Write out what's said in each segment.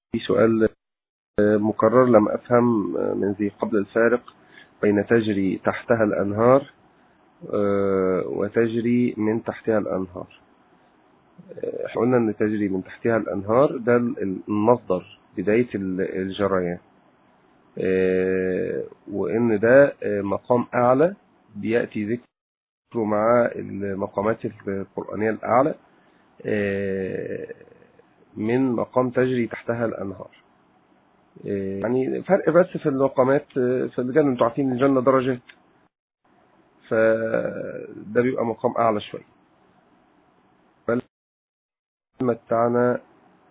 سؤال مكرر لم أفهم من ذي قبل الفارق بين تجري تحتها الأنهار وتجري من تحتها الأنهار احنا قلنا ان تجري من تحتها الأنهار ده المصدر بداية الجريان وان ده مقام أعلى بيأتي ذكره مع المقامات القرآنية الأعلى من مقام تجري تحتها الأنهار يعني فرق بس في المقامات في الجنة انتوا عارفين الجنة درجات فده بيبقى مقام أعلى شوية بل متعنا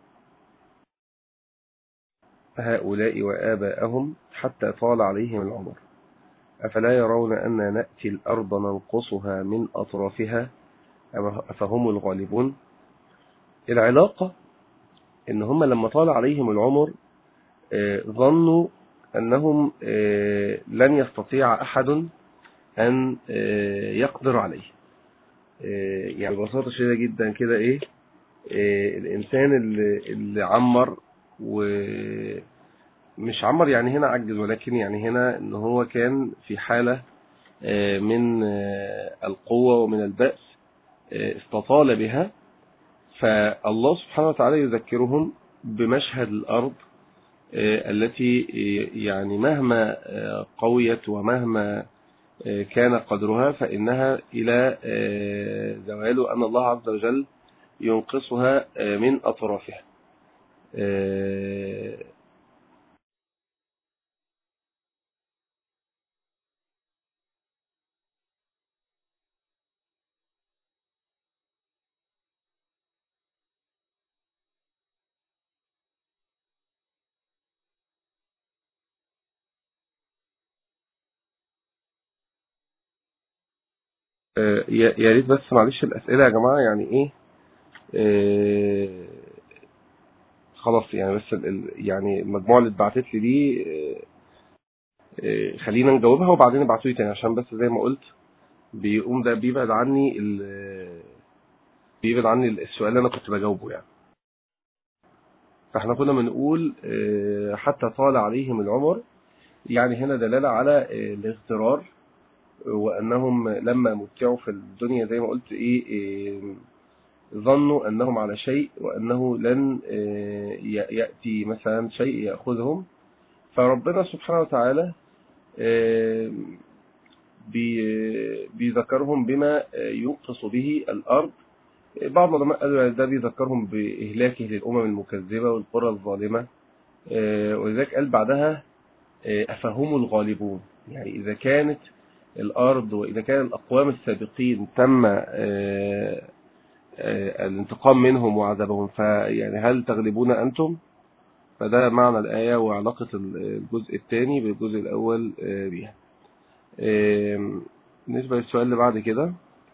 هؤلاء وآباءهم حتى طال عليهم العمر أفلا يرون أن نأتي الأرض ننقصها من أطرافها أفهم الغالبون العلاقة إن هم لما طال عليهم العمر ظنوا أنهم لن يستطيع أحد أن يقدر عليه يعني ببساطة شديدة جدا كده إيه الإنسان اللي, اللي عمر ومش عمر يعني هنا عجز ولكن يعني هنا إن هو كان في حالة من القوة ومن البأس استطال بها فالله سبحانه وتعالى يذكرهم بمشهد الأرض التي يعني مهما قويت ومهما كان قدرها فإنها إلى زوال أن الله عز وجل ينقصها من أطرافها يا ريت بس معلش الأسئلة يا جماعة يعني إيه آه خلاص يعني بس ال يعني المجموعة اللي اتبعتت لي دي آه آه خلينا نجاوبها وبعدين ابعتوا لي تاني عشان بس زي ما قلت بيقوم ده بيبعد عني بيبعد عني السؤال اللي انا كنت بجاوبه يعني فاحنا كنا بنقول حتى طال عليهم العمر يعني هنا دلالة على الاغترار وأنهم لما متعوا في الدنيا زي ما قلت إيه, إيه ظنوا أنهم على شيء وأنه لن يأتي مثلا شيء يأخذهم فربنا سبحانه وتعالى بيذكرهم بما ينقص به الأرض بعض العلماء قالوا ده بيذكرهم بإهلاكه للأمم المكذبة والقرى الظالمة ولذلك قال بعدها أفهم الغالبون يعني إذا كانت الأرض وإذا كان الأقوام السابقين تم الانتقام منهم وعذابهم فيعني هل تغلبون أنتم فده معنى الآية وعلاقة الجزء الثاني بالجزء الأول بيها بالنسبة للسؤال اللي بعد كده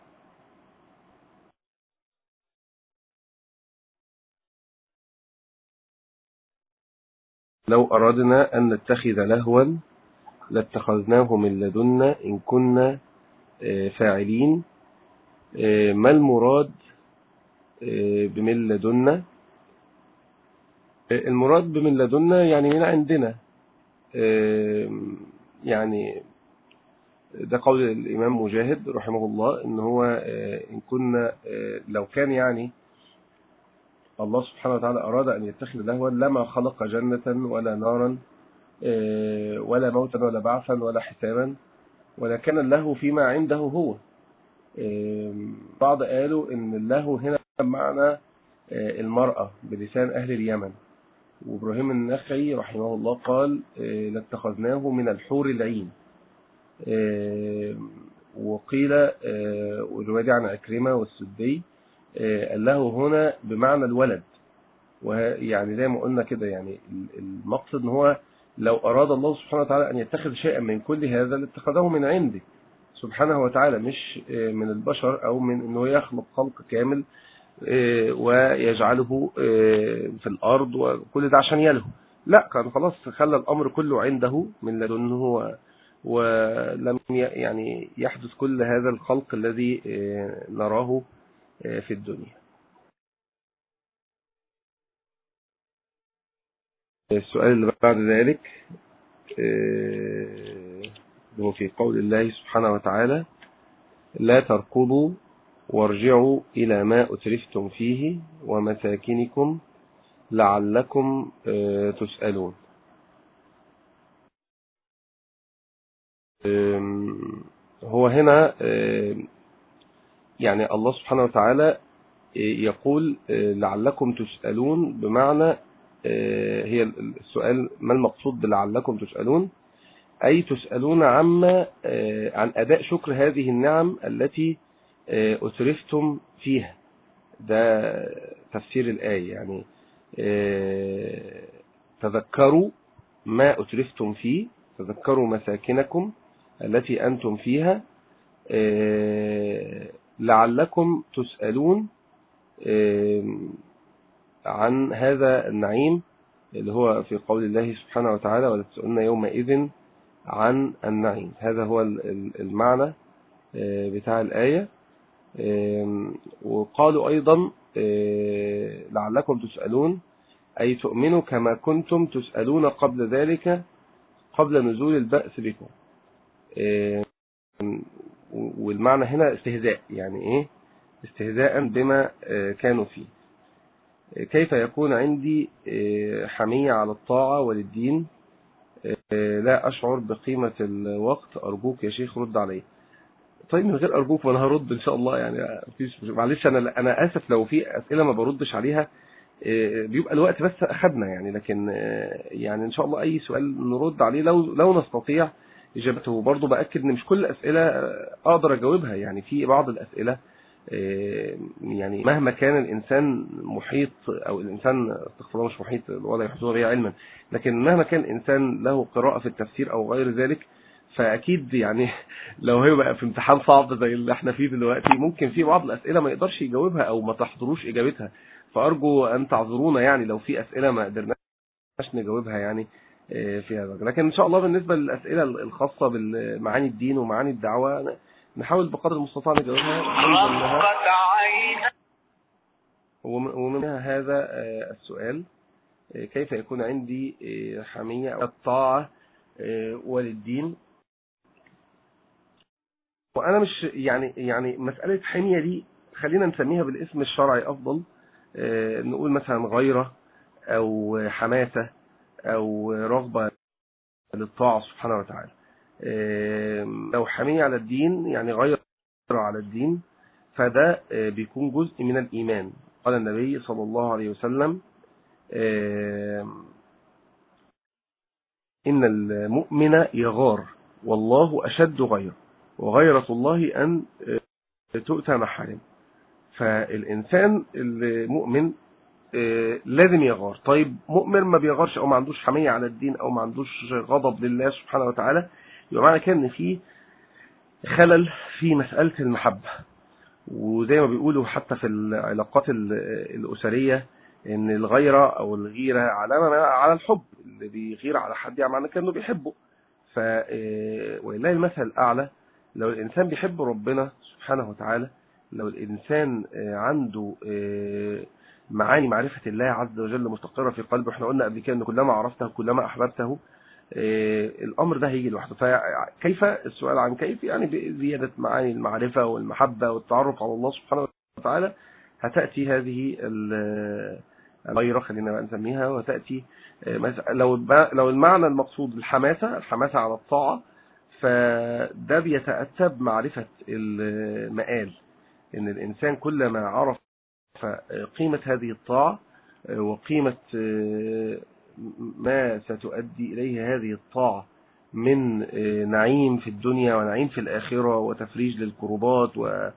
لو أردنا أن نتخذ لهوا لاتخذناه من لدنا إن كنا فاعلين ما المراد بمن لدنا المراد بمن لدنا يعني من عندنا يعني ده قول الإمام مجاهد رحمه الله إن هو إن كنا لو كان يعني الله سبحانه وتعالى أراد أن يتخذ لهوا لما خلق جنة ولا نارا ولا موتا ولا بعثا ولا حسابا ولا كان اللهو فيما عنده هو بعض قالوا ان اللهو هنا بمعنى المرأة بلسان أهل اليمن وإبراهيم النخعي رحمه الله قال لاتخذناه من الحور العين وقيل والرواية عن أكرمة والسدي اللهو هنا بمعنى الولد ويعني زي ما قلنا كده يعني المقصد ان هو لو أراد الله سبحانه وتعالى أن يتخذ شيئا من كل هذا لاتخذه من عنده سبحانه وتعالى مش من البشر أو من أنه يخلق خلق كامل ويجعله في الأرض وكل ده عشان يلهو لا كان خلاص خلى الأمر كله عنده من لدنه ولم يعني يحدث كل هذا الخلق الذي نراه في الدنيا السؤال اللي بعد ذلك هو في قول الله سبحانه وتعالى لا تركضوا وارجعوا إلى ما أترفتم فيه ومساكنكم لعلكم تسألون هو هنا يعني الله سبحانه وتعالى يقول لعلكم تسألون بمعنى هي السؤال ما المقصود بلعلكم تسألون أي تسألون عما عن أداء شكر هذه النعم التي أترفتم فيها ده تفسير الآية يعني تذكروا ما أترفتم فيه تذكروا مساكنكم التي أنتم فيها لعلكم تسألون عن هذا النعيم اللي هو في قول الله سبحانه وتعالى ولا تسألون يومئذ عن النعيم هذا هو المعنى بتاع الآية وقالوا أيضا لعلكم تسألون أي تؤمنوا كما كنتم تسألون قبل ذلك قبل نزول البأس بكم والمعنى هنا استهزاء يعني ايه استهزاء بما كانوا فيه كيف يكون عندي حمية على الطاعة وللدين لا أشعر بقيمة الوقت أرجوك يا شيخ رد علي طيب من غير أرجوك وأنا هرد إن شاء الله يعني معلش أنا أنا آسف لو في أسئلة ما بردش عليها بيبقى الوقت بس أخدنا يعني لكن يعني إن شاء الله أي سؤال نرد عليه لو لو نستطيع إجابته برضه بأكد إن مش كل الأسئلة أقدر أجاوبها يعني في بعض الأسئلة يعني مهما كان الإنسان محيط أو الإنسان استغفر الله مش محيط ولا يحيطون به علما لكن مهما كان الإنسان له قراءة في التفسير أو غير ذلك فأكيد يعني لو هي بقى في امتحان صعب زي اللي احنا فيه دلوقتي ممكن في بعض الأسئلة ما يقدرش يجاوبها أو ما تحضروش إجابتها فأرجو أن تعذرونا يعني لو في أسئلة ما قدرناش نجاوبها يعني في هذا لكن إن شاء الله بالنسبة للأسئلة الخاصة بالمعاني الدين ومعاني الدعوة نحاول بقدر المستطاع نجاوبها ومنها هذا السؤال كيف يكون عندي حمية الطاعة وللدين وأنا مش يعني يعني مسألة حمية دي خلينا نسميها بالاسم الشرعي أفضل نقول مثلا غيرة أو حماسة أو رغبة للطاعة سبحانه وتعالى لو حمية على الدين يعني غير على الدين فده بيكون جزء من الإيمان قال النبي صلى الله عليه وسلم إن المؤمن يغار والله أشد غير وغيرة الله أن تؤتى محارم فالإنسان المؤمن لازم يغار طيب مؤمن ما بيغارش أو ما عندوش حمية على الدين أو ما عندوش غضب لله سبحانه وتعالى يبقى معنى كده ان في خلل في مسألة المحبة وزي ما بيقولوا حتى في العلاقات الأسرية ان الغيرة او الغيرة علامة على الحب اللي بيغير على حد يعني معنى كأنه بيحبه ف ولله المثل الأعلى لو الإنسان بيحب ربنا سبحانه وتعالى لو الإنسان عنده معاني معرفة الله عز وجل مستقرة في قلبه احنا قلنا قبل كده ان كلما عرفته كلما أحببته الأمر ده هيجي لوحده فكيف السؤال عن كيف يعني بزيادة معاني المعرفة والمحبة والتعرف على الله سبحانه وتعالى هتأتي هذه الغيرة خلينا بقى نسميها وتأتي لو لو المعنى المقصود الحماسة الحماسة على الطاعة فده بيتأتى بمعرفة المآل إن الإنسان كلما عرف قيمة هذه الطاعة وقيمة ما ستؤدي إليه هذه الطاعة من نعيم في الدنيا ونعيم في الآخرة وتفريج للكربات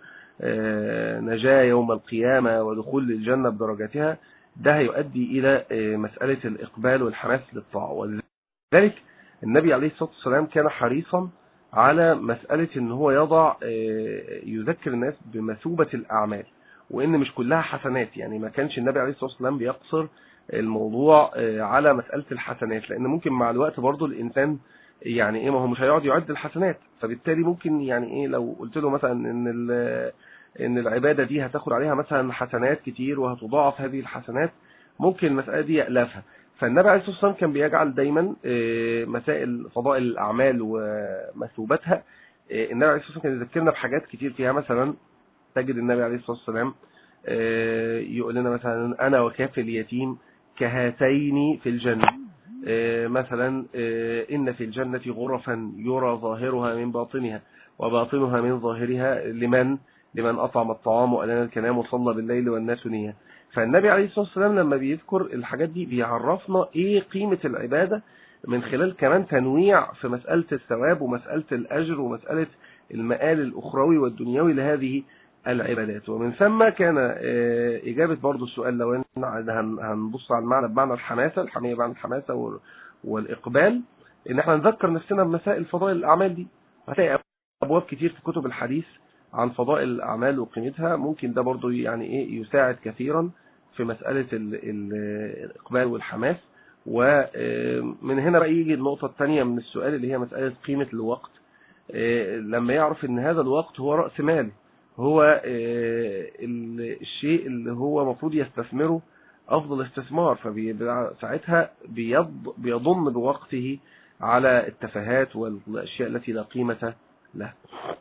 ونجاة يوم القيامة ودخول الجنة بدرجاتها ده هيؤدي إلى مسألة الإقبال والحماس للطاعة ولذلك النبي عليه الصلاة والسلام كان حريصا على مسألة ان هو يضع يذكر الناس بمثوبة الأعمال وإن مش كلها حسنات يعني ما كانش النبي عليه الصلاة والسلام بيقصر الموضوع على مسألة الحسنات لأن ممكن مع الوقت برضو الإنسان يعني إيه ما هو مش هيقعد يعد الحسنات فبالتالي ممكن يعني إيه لو قلت له مثلا إن إن العبادة دي هتاخد عليها مثلا حسنات كتير وهتضاعف هذه الحسنات ممكن المسألة دي يألفها فالنبي عليه الصلاة والسلام كان بيجعل دايما مسائل فضائل الأعمال ومثوبتها النبي عليه الصلاة والسلام كان يذكرنا بحاجات كتير فيها مثلا تجد النبي عليه الصلاة والسلام يقول لنا مثلا أنا وكافل اليتيم كهاتين في الجنة مثلا إن في الجنة غرفا يرى ظاهرها من باطنها وباطنها من ظاهرها لمن لمن أطعم الطعام وألان الكلام وصلى بالليل والناس نية فالنبي عليه الصلاة والسلام لما بيذكر الحاجات دي بيعرفنا إيه قيمة العبادة من خلال كمان تنويع في مسألة الثواب ومسألة الأجر ومسألة المآل الأخروي والدنيوي لهذه العبادات ومن ثم كان إجابة برضو السؤال لو هنبص على المعنى بمعنى الحماسة الحمية بمعنى الحماسة والإقبال إن احنا نذكر نفسنا بمسائل فضائل الأعمال دي هتلاقي أبواب كتير في كتب الحديث عن فضائل الأعمال وقيمتها ممكن ده برضو يعني إيه يساعد كثيرا في مسألة الإقبال والحماس ومن هنا بقى يجي النقطة الثانية من السؤال اللي هي مسألة قيمة الوقت لما يعرف ان هذا الوقت هو رأس مال هو الشيء اللي هو مفروض يستثمره أفضل استثمار فساعتها بيضم بوقته على التفاهات والأشياء التي لا قيمة لها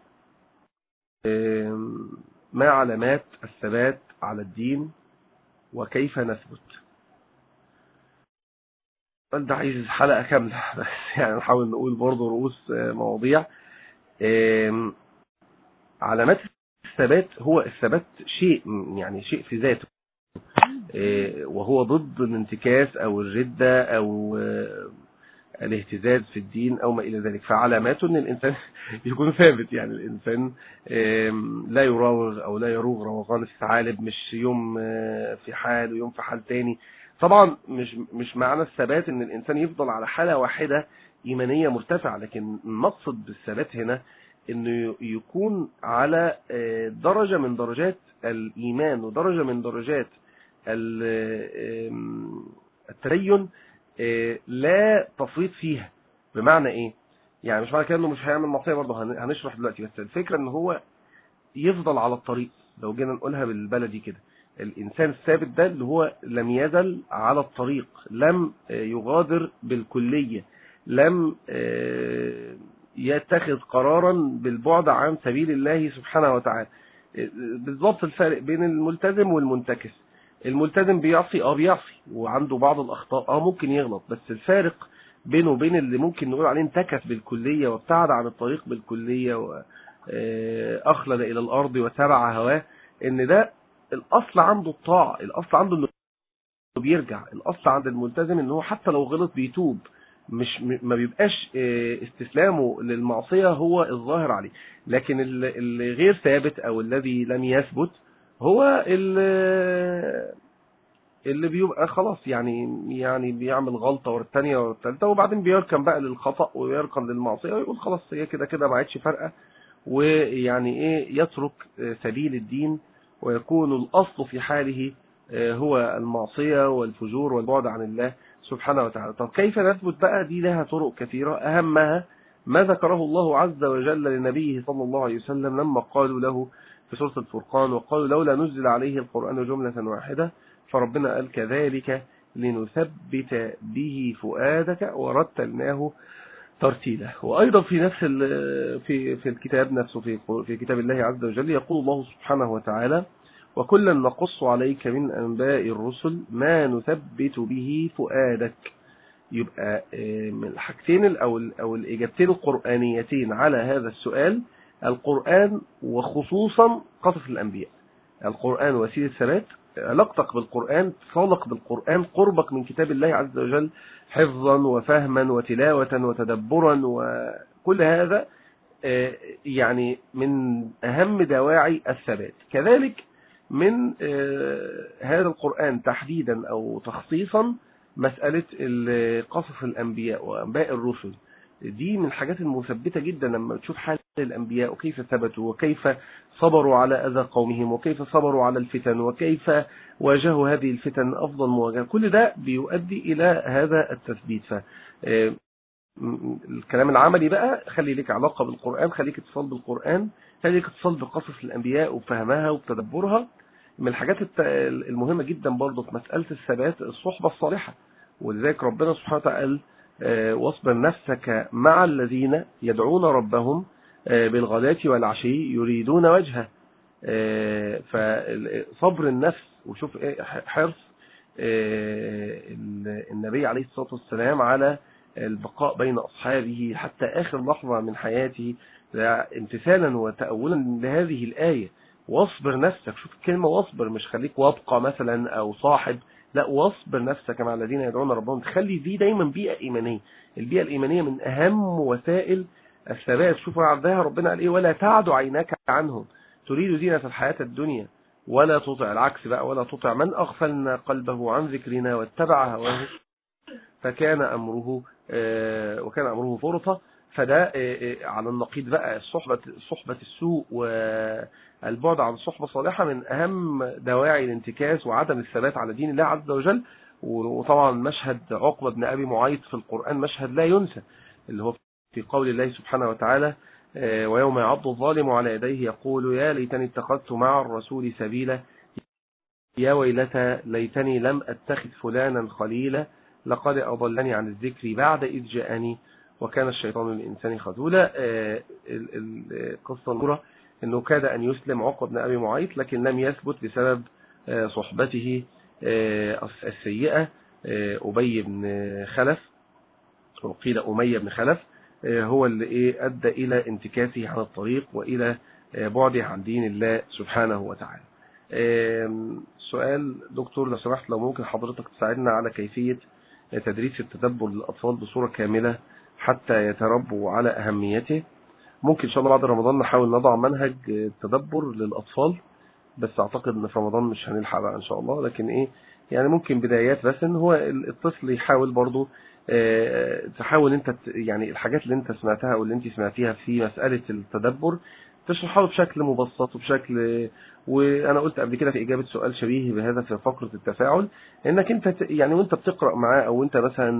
ما علامات الثبات على الدين وكيف نثبت ده عايز حلقة كاملة بس يعني نحاول نقول برضه رؤوس مواضيع علامات الثبات هو الثبات شيء يعني شيء في ذاته وهو ضد الانتكاس او الردة او الاهتزاز في الدين او ما الى ذلك فعلاماته ان الانسان يكون ثابت يعني الانسان لا يراوغ او لا يروغ روغان الثعالب مش يوم في حال ويوم في حال تاني طبعا مش مش معنى الثبات ان الانسان يفضل على حالة واحدة ايمانية مرتفعة لكن المقصد بالثبات هنا انه يكون على درجة من درجات الايمان ودرجة من درجات التدين لا تفريط فيها بمعنى ايه يعني مش معنى كده انه مش هيعمل معصيه برضه هنشرح دلوقتي بس الفكره ان هو يفضل على الطريق لو جينا نقولها بالبلدي كده الانسان الثابت ده اللي هو لم يزل على الطريق لم يغادر بالكليه لم يتخذ قرارا بالبعد عن سبيل الله سبحانه وتعالى بالضبط الفارق بين الملتزم والمنتكس الملتزم بيعصي اه بيعصي وعنده بعض الاخطاء اه ممكن يغلط بس الفارق بينه وبين اللي ممكن نقول عليه انتكس بالكلية وابتعد عن الطريق بالكلية واخلد الى الارض وتبع هواه ان ده الاصل عنده الطاعة الاصل عنده انه بيرجع الاصل عند الملتزم ان هو حتى لو غلط بيتوب مش ما بيبقاش استسلامه للمعصية هو الظاهر عليه لكن اللي غير ثابت او الذي لم يثبت هو اللي بيبقى خلاص يعني يعني بيعمل غلطة ورا الثانية ورا الثالثة وبعدين بيركن بقى للخطأ ويركن للمعصية ويقول خلاص هي كده كده ما عادش فارقة ويعني ايه يترك سبيل الدين ويكون الأصل في حاله هو المعصية والفجور والبعد عن الله سبحانه وتعالى طب كيف نثبت بقى دي لها طرق كثيرة أهمها ما ذكره الله عز وجل لنبيه صلى الله عليه وسلم لما قالوا له في سورة الفرقان وقالوا لولا نزل عليه القرآن جملة واحدة فربنا قال كذلك لنثبت به فؤادك ورتلناه ترتيلا وأيضا في نفس في في الكتاب نفسه في في كتاب الله عز وجل يقول الله سبحانه وتعالى وكلا نقص عليك من أنباء الرسل ما نثبت به فؤادك يبقى من الحاجتين أو أو الإجابتين القرآنيتين على هذا السؤال القرآن وخصوصا قصص الأنبياء القرآن وسيلة ثبات علاقتك بالقرآن اتصالك بالقرآن قربك من كتاب الله عز وجل حفظا وفهما وتلاوة وتدبرا وكل هذا يعني من أهم دواعي الثبات كذلك من هذا القرآن تحديدا أو تخصيصا مسألة قصص الأنبياء وأنباء الرسل دي من الحاجات المثبتة جدا لما تشوف حال الأنبياء وكيف ثبتوا وكيف صبروا على أذى قومهم وكيف صبروا على الفتن وكيف واجهوا هذه الفتن أفضل مواجهة كل ده بيؤدي إلى هذا التثبيت ف الكلام العملي بقى خلي لك علاقة بالقرآن خليك اتصال بالقرآن خلي لك اتصال بقصص الأنبياء وبفهمها وبتدبرها من الحاجات المهمة جدا برضه في مسألة الثبات الصحبة الصالحة ولذلك ربنا سبحانه وتعالى قال واصبر نفسك مع الذين يدعون ربهم بالغداة والعشي يريدون وجهه فصبر النفس وشوف حرص النبي عليه الصلاة والسلام على البقاء بين أصحابه حتى آخر لحظة من حياته امتثالا وتأولا لهذه الآية واصبر نفسك شوف الكلمة واصبر مش خليك وابقى مثلا أو صاحب لا واصبر نفسك مع الذين يدعون ربهم تخلي دي دايما بيئة إيمانية البيئة الإيمانية من أهم وسائل الثبات شوفوا عبدها ربنا قال إيه ولا تعد عيناك عنهم تريد زينة الحياة الدنيا ولا تطع العكس بقى ولا تطع من أغفلنا قلبه عن ذكرنا واتبع هواه فكان أمره وكان أمره فرطة فده على النقيض بقى صحبة صحبة السوء والبعد عن صحبة صالحة من أهم دواعي الانتكاس وعدم الثبات على دين الله عز وجل وطبعا مشهد عقبة بن أبي معيط في القرآن مشهد لا ينسى اللي هو في قول الله سبحانه وتعالى ويوم يعض الظالم على يديه يقول يا ليتني اتخذت مع الرسول سبيلا يا ويلتى ليتني لم أتخذ فلانا خليلا لقد أضلني عن الذكر بعد إذ جاءني وكان الشيطان للإنسان خذولا القصة الأولى أنه كاد أن يسلم عقب بن أبي معيط لكن لم يثبت بسبب صحبته السيئة أبي بن خلف وقيل أمية بن خلف هو اللي إيه أدى إلى انتكاسه عن الطريق وإلى بعده عن دين الله سبحانه وتعالى سؤال دكتور لو سمحت لو ممكن حضرتك تساعدنا على كيفية تدريس التدبر للأطفال بصورة كاملة حتى يتربوا على أهميته ممكن إن شاء الله بعد رمضان نحاول نضع منهج التدبر للأطفال بس أعتقد إن في رمضان مش هنلحق بقى إن شاء الله لكن إيه يعني ممكن بدايات بس إن هو الطفل يحاول برضو تحاول انت يعني الحاجات اللي انت سمعتها او اللي انت سمعتيها في مسألة التدبر تشرحها بشكل مبسط وبشكل وانا قلت قبل كده في اجابة سؤال شبيه بهذا في فقرة التفاعل انك انت يعني وانت بتقرأ معاه او انت مثلا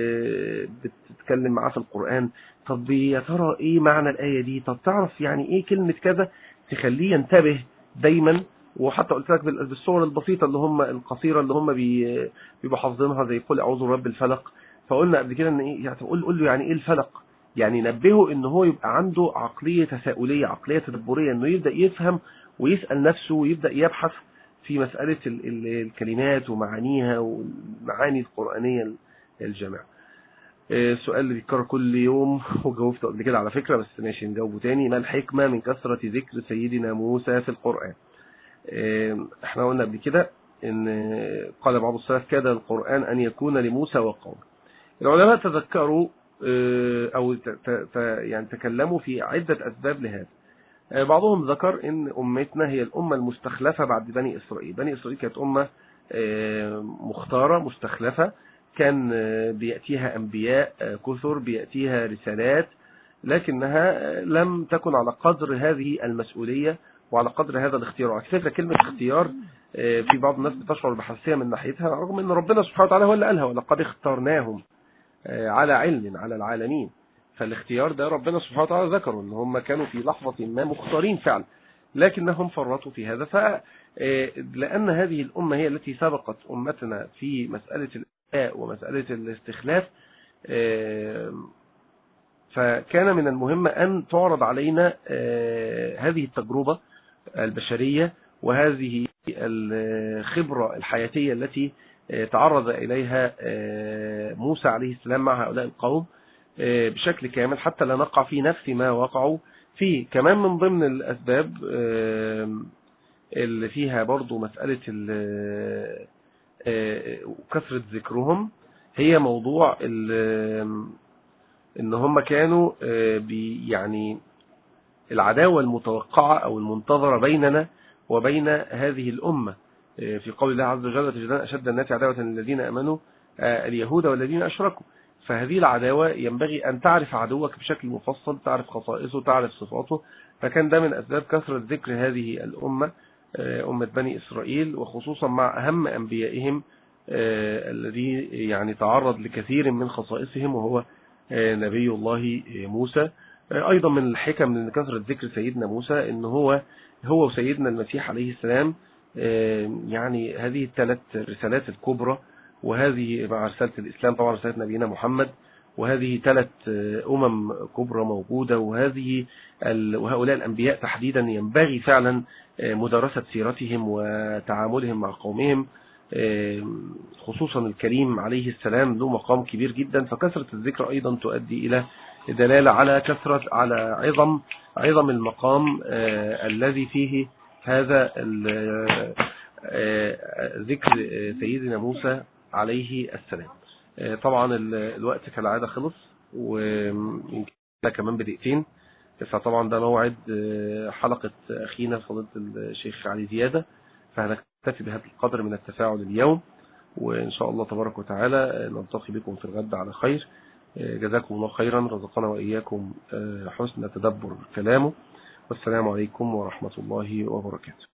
بتتكلم معاه في القرآن طب يا ترى ايه معنى الآية دي طب تعرف يعني ايه كلمة كذا تخليه ينتبه دايما وحتى قلت لك بالصور البسيطة اللي هم القصيرة اللي هم بيبقوا حافظينها زي قل اعوذ برب الفلق فقلنا قبل كده ان ايه يعني قول قول له يعني ايه الفلق يعني نبهه ان هو يبقى عنده عقلية تساؤلية عقلية تدبرية انه يبدأ يفهم ويسأل نفسه ويبدأ يبحث في مسألة الكلمات ومعانيها والمعاني القرآنية الجامعة السؤال اللي بيتكرر كل يوم وجاوبته قبل كده على فكرة بس ماشي نجاوبه تاني ما الحكمة من كثرة ذكر سيدنا موسى في القرآن احنا قلنا قبل كده ان قال بعض السلف كاد القرآن ان يكون لموسى وقومه العلماء تذكروا او يعني تكلموا في عدة اسباب لهذا بعضهم ذكر ان امتنا هي الامة المستخلفة بعد بني اسرائيل بني اسرائيل كانت امة مختارة مستخلفة كان بيأتيها انبياء كثر بيأتيها رسالات لكنها لم تكن على قدر هذه المسؤولية وعلى قدر هذا الاختيار وعلى فكرة كلمة اختيار في بعض الناس بتشعر بحساسية من ناحيتها رغم ان ربنا سبحانه وتعالى هو اللي قالها ولقد اخترناهم على علم على العالمين فالاختيار ده ربنا سبحانه وتعالى ذكره ان هم كانوا في لحظة ما مختارين فعلا لكنهم فرطوا في هذا فلأن هذه الأمة هي التي سبقت أمتنا في مسألة الإلاء ومسألة الاستخلاف فكان من المهم أن تعرض علينا هذه التجربة البشرية وهذه الخبرة الحياتية التي تعرض إليها موسى عليه السلام مع هؤلاء القوم بشكل كامل حتى لا نقع في نفس ما وقعوا فيه كمان من ضمن الأسباب اللي فيها برضو مسألة كثرة ذكرهم هي موضوع ان هم كانوا يعني العداوة المتوقعة او المنتظرة بيننا وبين هذه الأمة في قول الله عز وجل تجدان أشد الناس عداوة للذين أمنوا اليهود والذين أشركوا فهذه العداوة ينبغي أن تعرف عدوك بشكل مفصل تعرف خصائصه تعرف صفاته فكان ده من أسباب كثرة ذكر هذه الأمة أمة بني إسرائيل وخصوصا مع أهم أنبيائهم الذي يعني تعرض لكثير من خصائصهم وهو نبي الله موسى أيضا من الحكم من كثرة ذكر سيدنا موسى إن هو هو وسيدنا المسيح عليه السلام يعني هذه الثلاث رسالات الكبرى وهذه مع رسالة الإسلام طبعا رسالة نبينا محمد وهذه ثلاث أمم كبرى موجودة وهذه وهؤلاء الأنبياء تحديدا ينبغي فعلا مدرسة سيرتهم وتعاملهم مع قومهم خصوصا الكريم عليه السلام له مقام كبير جدا فكثرة الذكر أيضا تؤدي إلى دلالة على كثرة على عظم عظم المقام الذي فيه هذا ذكر سيدنا موسى عليه السلام طبعا الوقت كالعادة خلص ويمكن كمان بدقيقتين فطبعا ده موعد حلقة أخينا فضيلة الشيخ علي زيادة فهنكتفي بهذا القدر من التفاعل اليوم وإن شاء الله تبارك وتعالى نلتقي بكم في الغد على خير جزاكم الله خيرا رزقنا وإياكم حسن تدبر كلامه والسلام عليكم ورحمة الله وبركاته